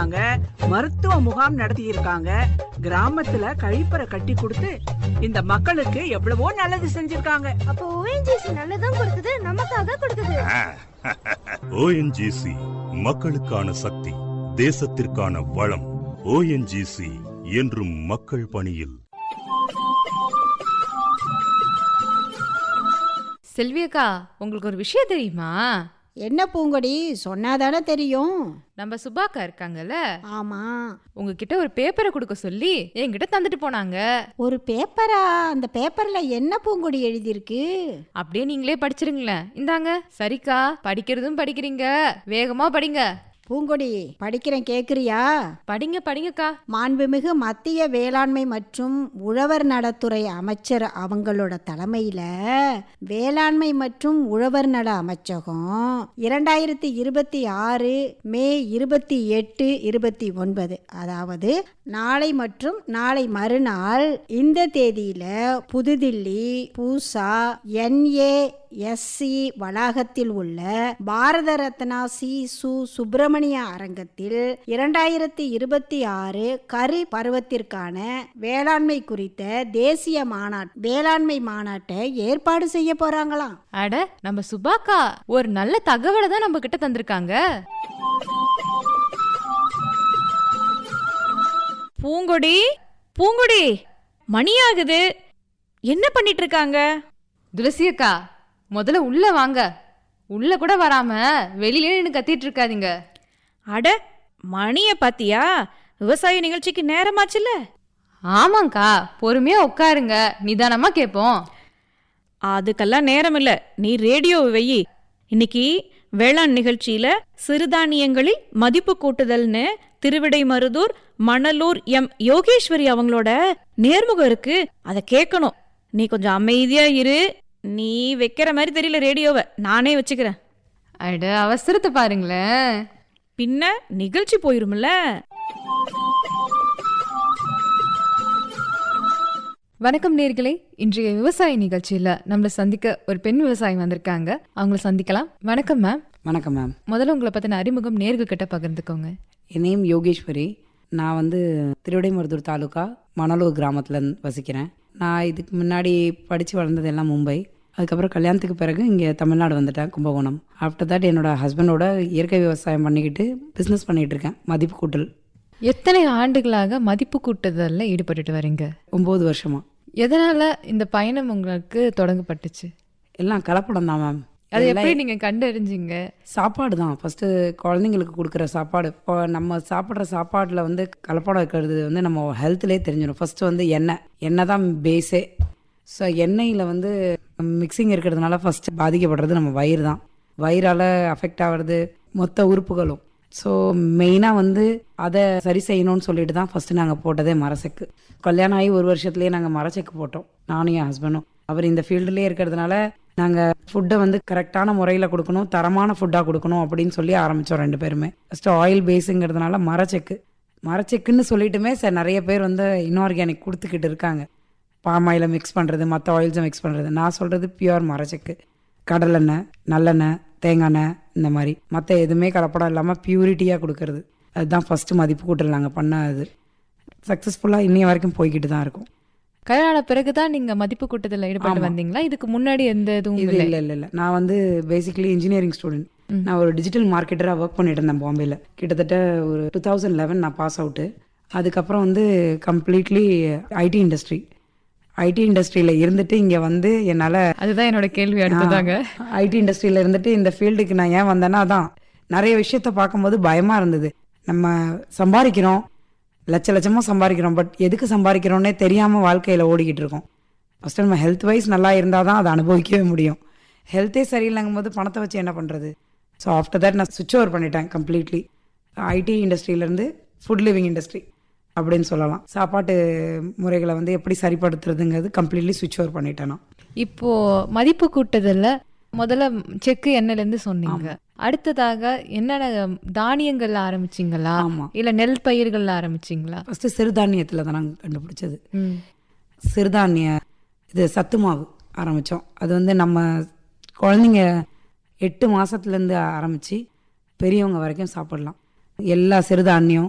இருக்காங்க மருத்துவ முகாம் நடத்தி இருக்காங்க கிராமத்துல கழிப்பறை கட்டி கொடுத்து இந்த மக்களுக்கு எவ்வளவோ நல்லது செஞ்சிருக்காங்க அப்போ ஓஎன்ஜிசி நல்லதும் கொடுக்குது நமக்காக கொடுக்குது ஓஎன்ஜிசி மக்களுக்கான சக்தி தேசத்திற்கான வளம் ஓஎன்ஜிசி என்றும் மக்கள் பணியில் செல்வியக்கா உங்களுக்கு ஒரு விஷயம் தெரியுமா என்ன பூங்கொடி சொன்னாதானே தெரியும் நம்ம சுபாக்கா இருக்காங்கல்ல ஆமா உங்ககிட்ட ஒரு பேப்பரை கொடுக்க சொல்லி என்கிட்ட தந்துட்டு போனாங்க ஒரு பேப்பரா அந்த பேப்பர்ல என்ன பூங்கொடி எழுதியிருக்கு அப்படியே நீங்களே படிச்சிருங்களேன் இந்தாங்க சரிக்கா படிக்கிறதும் படிக்கிறீங்க வேகமா படிங்க பூங்கொடி படிக்கிறேன் கேக்குறியா படிங்க படிங்கக்கா மாண்புமிகு மத்திய வேளாண்மை மற்றும் உழவர் நலத்துறை அமைச்சர் அவங்களோட தலைமையில வேளாண்மை மற்றும் உழவர் நல அமைச்சகம் இரண்டாயிரத்தி இருபத்தி ஆறு மே இருபத்தி எட்டு இருபத்தி ஒன்பது அதாவது நாளை மற்றும் நாளை மறுநாள் இந்த தேதியில புதுதில்லி பூசா என்ஏ எஸ்சி வளாகத்தில் உள்ள பாரத ரத்னா சி சு சுப்பிரமணிய அரங்கத்தில் இரண்டாயிரத்தி இருபத்தி ஆறு கரி பருவத்திற்கான வேளாண்மை குறித்த தேசிய மாநாட் வேளாண்மை மாநாட்டை ஏற்பாடு செய்ய போறாங்களாம் அட நம்ம சுபாக்கா ஒரு நல்ல தகவலை தான் நம்ம கிட்ட தந்திருக்காங்க பூங்கொடி பூங்கொடி மணி ஆகுது என்ன பண்ணிட்டு இருக்காங்க துளசி அக்கா முதல்ல உள்ள வாங்க உள்ள கூட வராம வெளியிலே நின்று கத்திட்டு இருக்காதீங்க அட மணிய பாத்தியா விவசாய நிகழ்ச்சிக்கு நேரமாச்சுல ஆமாங்க்கா பொறுமையா உட்காருங்க நிதானமா கேட்போம் அதுக்கெல்லாம் நேரம் இல்ல நீ ரேடியோ வெயி இன்னைக்கு வேளாண் நிகழ்ச்சியில சிறுதானியங்களில் மதிப்பு கூட்டுதல்னு திருவிடைமருதூர் மணலூர் எம் யோகேஸ்வரி அவங்களோட நேர்முகம் இருக்கு அதை கேட்கணும் நீ கொஞ்சம் அமைதியா இரு நீ வைக்கிற மாதிரி தெரியல ரேடியோவை நானே வச்சுக்கிறேன் அட அவசரத்தை பாருங்களேன் பின்ன நிகழ்ச்சி போயிரும்ல வணக்கம் நேர்களே இன்றைய விவசாய நிகழ்ச்சியில நம்மள சந்திக்க ஒரு பெண் விவசாயி வந்திருக்காங்க அவங்கள சந்திக்கலாம் வணக்கம் மேம் வணக்கம் மேம் முதல்ல உங்களை பத்தின அறிமுகம் நேர்கள் கிட்ட பகிர்ந்துக்கோங்க என் நேம் யோகேஸ்வரி நான் வந்து திருவிடைமருதூர் தாலுகா மணலூர் கிராமத்தில் வசிக்கிறேன் நான் இதுக்கு முன்னாடி படித்து வளர்ந்தது எல்லாம் மும்பை அதுக்கப்புறம் கல்யாணத்துக்கு பிறகு இங்கே தமிழ்நாடு வந்துட்டேன் கும்பகோணம் ஆஃப்டர் தட் என்னோட ஹஸ்பண்டோட இயற்கை விவசாயம் பண்ணிக்கிட்டு பிஸ்னஸ் பண்ணிகிட்டு இருக்கேன் மதிப்பு கூட்டல் எத்தனை ஆண்டுகளாக மதிப்பு கூட்டுதல்ல ஈடுபட்டுட்டு வரீங்க ஒம்பது வருஷமாக எதனால இந்த பயணம் உங்களுக்கு தொடங்கப்பட்டுச்சு எல்லாம் கலப்படம் தான் மேம் அது எப்படி நீங்க கண்டறிஞ்சீங்க சாப்பாடு தான் ஃபஸ்ட்டு குழந்தைங்களுக்கு கொடுக்குற சாப்பாடு இப்போ நம்ம சாப்பிட்ற சாப்பாட்டில் வந்து கலப்படம் இருக்கிறது வந்து நம்ம ஹெல்த்லேயே தெரிஞ்சிடும் ஃபஸ்ட்டு வந்து எண்ணெய் எண்ணெய் தான் பேஸே ஸோ எண்ணெயில் வந்து மிக்சிங் இருக்கிறதுனால ஃபஸ்ட்டு பாதிக்கப்படுறது நம்ம வயிறு தான் வயிறால் அஃபெக்ட் ஆகிறது மொத்த உறுப்புகளும் ஸோ மெயினாக வந்து அதை சரி செய்யணும்னு சொல்லிட்டு தான் ஃபஸ்ட்டு நாங்கள் போட்டதே மரச்செக்கு கல்யாணம் ஆகி ஒரு வருஷத்துலேயே நாங்கள் மரச்செக்கு போட்டோம் நானும் என் ஹஸ்பண்டும் அவர் இந்த ஃபீல்டுலேயே இருக்கிறதுனால நாங்கள் ஃபுட்டை வந்து கரெக்டான முறையில் கொடுக்கணும் தரமான ஃபுட்டாக கொடுக்கணும் அப்படின்னு சொல்லி ஆரம்பித்தோம் ரெண்டு பேருமே ஃபஸ்ட்டு ஆயில் பேஸுங்கிறதுனால மரச்செக்கு மரச்செக்குன்னு சொல்லிட்டுமே சார் நிறைய பேர் வந்து இன்ஆர்கானிக் கொடுத்துக்கிட்டு இருக்காங்க பாம் ஆயிலை மிக்ஸ் பண்ணுறது மற்ற ஆயில்ஸை மிக்ஸ் பண்ணுறது நான் சொல்கிறது பியூர் மரச்செக்கு கடலெண்ணெய் நல்லெண்ணெய் தேங்காய் எண்ணெய் இந்த மாதிரி மற்ற எதுவுமே கலப்படம் இல்லாமல் பியூரிட்டியாக கொடுக்கறது அதுதான் ஃபஸ்ட்டு மதிப்பு கூட்டல் நாங்கள் பண்ண அது சக்ஸஸ்ஃபுல்லாக இன்னைய வரைக்கும் போய்கிட்டு தான் இருக்கும் கல்யாண பிறகுதான் நீங்க மதிப்பு கூட்டத்துல ஈடுபட்டு ஆமா. வந்தீங்களா இதுக்கு முன்னாடி எந்த இதுவும் இது இல்லை இல்லை இல்லை இல்லை நான் வந்து பேசிக்கலி இன்ஜினியரிங் ஸ்டூடெண்ட் நான் ஒரு டிஜிட்டல் மார்க்கெட்டராக ஒர்க் பண்ணிட்டு இருந்தேன் பாம்பேல கிட்டத்தட்ட ஒரு டூ தௌசண்ட் லெவன் நான் பாஸ் அவுட்டு அதுக்கப்புறம் வந்து கம்ப்ளீட்லி ஐடி இண்டஸ்ட்ரி ஐடி இண்டஸ்ட்ரியில் இருந்துட்டு இங்கே வந்து என்னால் அதுதான் என்னோட கேள்வி அடுத்ததாங்க ஐடி இண்டஸ்ட்ரியில் இருந்துட்டு இந்த ஃபீல்டுக்கு நான் ஏன் வந்தேன்னா அதான் நிறைய விஷயத்த பார்க்கும்போது பயமாக இருந்தது நம்ம சம்பாதிக்கிறோம் லட்ச லட்சமாக சம்பாதிக்கிறோம் பட் எதுக்கு சம்பாதிக்கிறோன்னே தெரியாமல் வாழ்க்கையில் ஓடிக்கிட்டு இருக்கோம் ஃபஸ்ட்டு நம்ம ஹெல்த் வைஸ் நல்லா இருந்தால் தான் அதை அனுபவிக்கவே முடியும் ஹெல்த்தே சரியில்லைங்கும் போது பணத்தை வச்சு என்ன பண்ணுறது ஸோ ஆஃப்டர் தட் நான் சுவிட்ச் ஓவர் பண்ணிட்டேன் கம்ப்ளீட்லி ஐடி இண்டஸ்ட்ரியிலேருந்து ஃபுட் லிவிங் இண்டஸ்ட்ரி அப்படின்னு சொல்லலாம் சாப்பாட்டு முறைகளை வந்து எப்படி சரிப்படுத்துறதுங்கிறது கம்ப்ளீட்லி சுவிட்ச் ஓவர் பண்ணிட்டேன் நான் இப்போ மதிப்பு கூட்டுதல்ல முதல்ல செக்கு எண்ணெய்ல இருந்து சொன்னீங்க அடுத்ததாக என்னென்ன தானியங்கள்ல ஆரம்பிச்சீங்களா ஆமாம் இல்ல நெல் பயிர்கள்ல ஆரம்பிச்சீங்களா ஃபஸ்ட்டு சிறுதானியத்தில் தான் நாங்கள் கண்டுபிடிச்சது ம். சிறுதானிய இது சத்து மாவு ஆரம்பித்தோம் அது வந்து நம்ம குழந்தைங்க எட்டு மாதத்துலேருந்து ஆரம்பித்து பெரியவங்க வரைக்கும் சாப்பிடலாம் எல்லா சிறுதானியம்